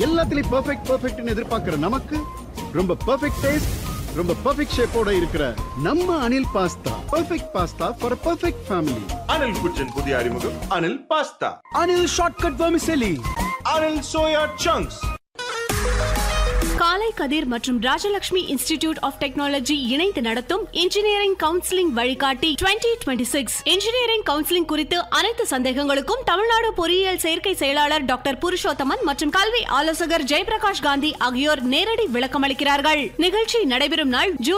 எல்லாத்துலயும் பெர்ஃபெக்ட் பெர்ஃபெக்ட்னு எதிர்பார்க்கிற நமக்கு ரொம்ப பெர்ஃபெக்ட் டேஸ்ட் ரொம்ப பெர்ஃபெக்ட் ஷேப்போட இருக்கிற நம்ம Anil pasta perfect pasta for perfect family Anil kitchen புதிய அறிமுகம் Anil pasta Anil shortcut vermicelli Anil soya chunks காலை கதிர் மற்றும் ராஜலட்சுமி இன்ஸ்டிடியூட் ஆஃப் டெக்னாலஜி இணைந்து நடத்தும் இன்ஜினியரிங் கவுன்சிலிங் வழிகாட்டி 2026 சிக்ஸ் இன்ஜினியரிங் கவுன்சிலிங் குறித்து அனைத்து சந்தேகங்களுக்கும் தமிழ்நாடு பொறியியல் சேர்க்கை செயலாளர் டாக்டர் புருஷோத்தமன் மற்றும் கல்வி ஆலோசகர் ஜெயபிரகாஷ் காந்தி ஆகியோர் நேரடி விளக்கமளிக்கிறார்கள் நிகழ்ச்சி நடைபெறும் நாள் ஜூன்